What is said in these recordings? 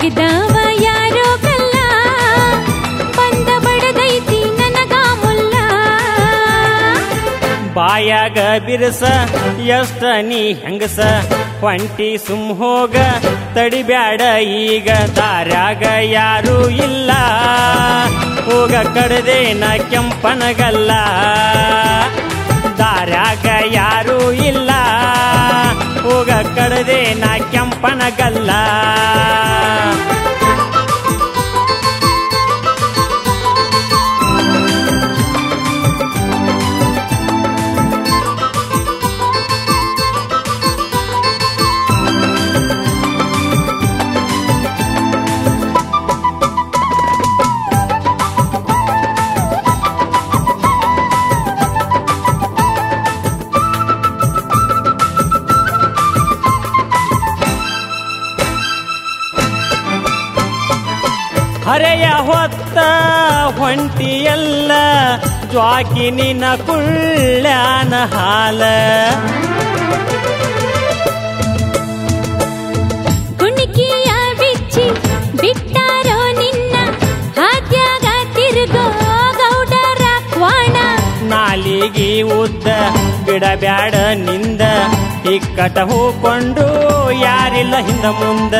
ಒಗದವ ಯಾರೋ ಕಲ್ಲ ಬಂದ ಬಡದೈತಿ ನನಗ ಮುಲ್ಲ ಬಾಯಾಗ ಬಿರುಸ ಎಷ್ಟ ನೀ ಹೆಂಗಸ ಹೊಂಟಿ ಸುಮ್ ಹೋಗ ತಡಿಬ್ಯಾಡ ಈಗ ದಾರ್ಯಾಗ ಯಾರೂ ಇಲ್ಲ ಹೋಗ ಕಡದೇನ ಕೆಂಪನಗಲ್ಲ ದಾರ್ಯಾಗ ಯಾರೂ ಇಲ್ಲ ಹೋಗ ಕಡದೇನ ಕೆಂಪನಗಲ್ಲ ಹರೆಯ ಹೊತ್ತ ಹೊಂಟಿಯಲ್ಲ ಜ್ವಾಕಿ ನಿನ್ನ ಕುಳ್ಳ್ಯಾನ ಹಾಲ ಕುಣಿಕಿಯ ಬಿಚ್ಚಿ ಬಿಟ್ಟಾರೋ ನಿನ್ನ ಹಾದ್ಯಾಗ ತಿರುಗೋ ಗೌಡರ ಕ್ವಾಣ ನಾಲಿಗಿ ಉದ್ದ ಬಿಡಬ್ಯಾಡ ನಿಂದ ಇಕ್ಕಟ ಹೂಕೊಂಡು ಯಾರಿಲ್ಲ ಹಿಂದ ಮುಂದ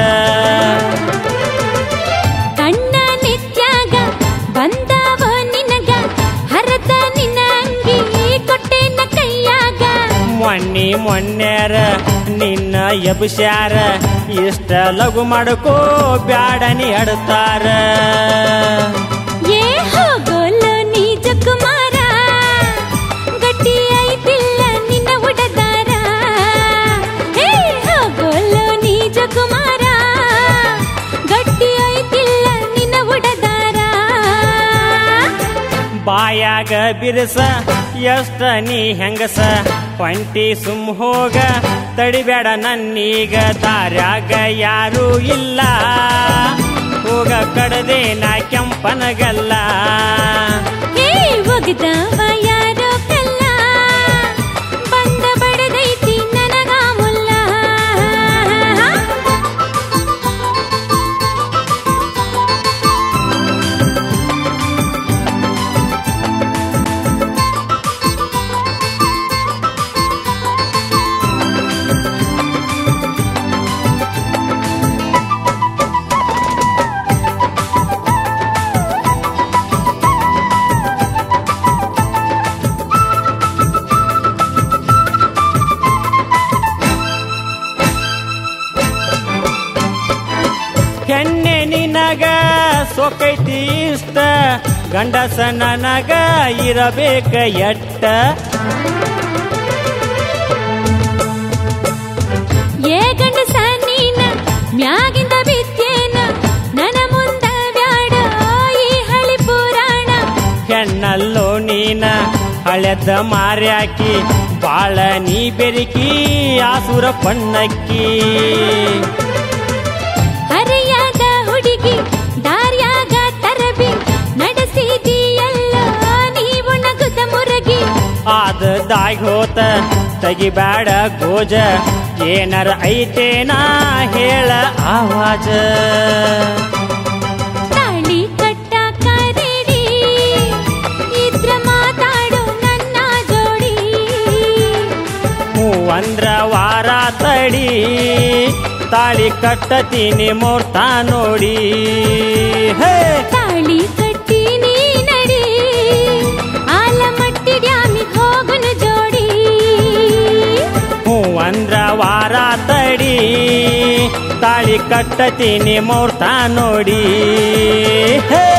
ಕಣ್ಣ ನಿತ್ಯಾಗ ಬಂದವ ನಿನಗ ಹರದ ನಿನ್ನ ಅಂಗಿ ಕೊಟ್ಟೆನ ಕೈಯಾಗ ಮೊನ್ನಿ ಮೊನ್ನೆರ ನಿನ್ನ ಎಬ್ಸ್ಯಾರ ಇಷ್ಟ ಲಘು ಮಾಡ್ಕೋ ಬ್ಯಾಡನಿ ಅಡ್ತಾರ ಏ ಹೋಗೋಲು ನೀಜ ಕುಮಾರ ಗಟ್ಟಿ ಐತಿಲ್ಲ ನಿನ್ನ ಉಡದಾರ ಏ ಹೋಗೋಲು ನೀಜ ಕುಮಾರ ಗಟ್ಟಿ ಐತಿಲ್ಲ ನಿನ್ನ ಉಡದಾರ ಬಾಯಾಗ ಬಿರುಸ ಎಷ್ಟ ನೀ ಹೆಂಗಸ ಹೊಂಟಿ ಸುಮ್ ಹೋಗ ತಡಿಬೇಡ ನನ್ನೀಗ ದಾರ್ಯಾಗ ಯಾರೂ ಇಲ್ಲ ಹೋಗ ಕಡದೇನ ಕೆಂಪನಗಲ್ಲ ಏ ಒಗದವ ಯಾರೋ ಕಲ್ಲ ಬಂದ ಬಡದೈತಿ ನನಗ ಮುಲ್ಲ ಹೆಣ್ಣೆ ನಿನಗ ಸೊಕೈತಿ ಇಷ್ಟ ಗಂಡಸ ನನಗ ಇರಬೇಕ ಎಟ್ಟ ಏ ಗಂಡಸ ನೀನ ಮ್ಯಾಗಿಂದ ಬಿತ್ತೇನ ನನ ಮುಂದ ಬ್ಯಾಡ ಈ ಹಳಿ ಪುರಾಣ ಹೆಣ್ಣಲ್ಲೋ ನೀನ ಹಳೆದ ಮಾರ್ಯಾಕಿ ಬಾಳ ನೀ ಬೆರಿಕಿ ಆಸುರ ಪಣ್ಣಕ್ಕಿ ಹರಿಯಾದ ಹುಡುಗಿ ದಾರ್ಯಾಗ ತರಬಿ ನಡೆಸಿದಿಯಲ್ಲ ನೀವು ನಗುದ ಮುರಗಿ ಆದ ದಾಗ್ ಹೋತ ತೆಗಿಬ್ಯಾಡ ಗೋಜ ಏನರ ಐತೇನಾ ಹೇಳ ಆವಾಜ ತಾಳಿ ಕಟ್ಟಾಕ ರೆಡಿ ಇದ್ರ ಮಾತಾಡು ನನ್ನ ಜೋಡಿ ಹೂ ಅಂದ್ರ ವಾರ ತಡಿ ತಾಳಿ ಕಟ್ಟತೀನಿ ಮುಹೂರ್ತ ನೋಡಿ ಹೇ ತಾಳಿ ಕಟ್ಟಿ ನೀ ನಡಿ ಆಲಮಟ್ಟಿ ಡ್ಯಾಮಿಗ್ ಹೋಗುನು ಜೋಡಿ ಹೂ ಅಂದ್ರ ವಾರ ತಡಿ ತಾಳಿ ಕಟ್ಟತೀನಿ ಮುಹೂರ್ತ ನೋಡಿ ಹೇ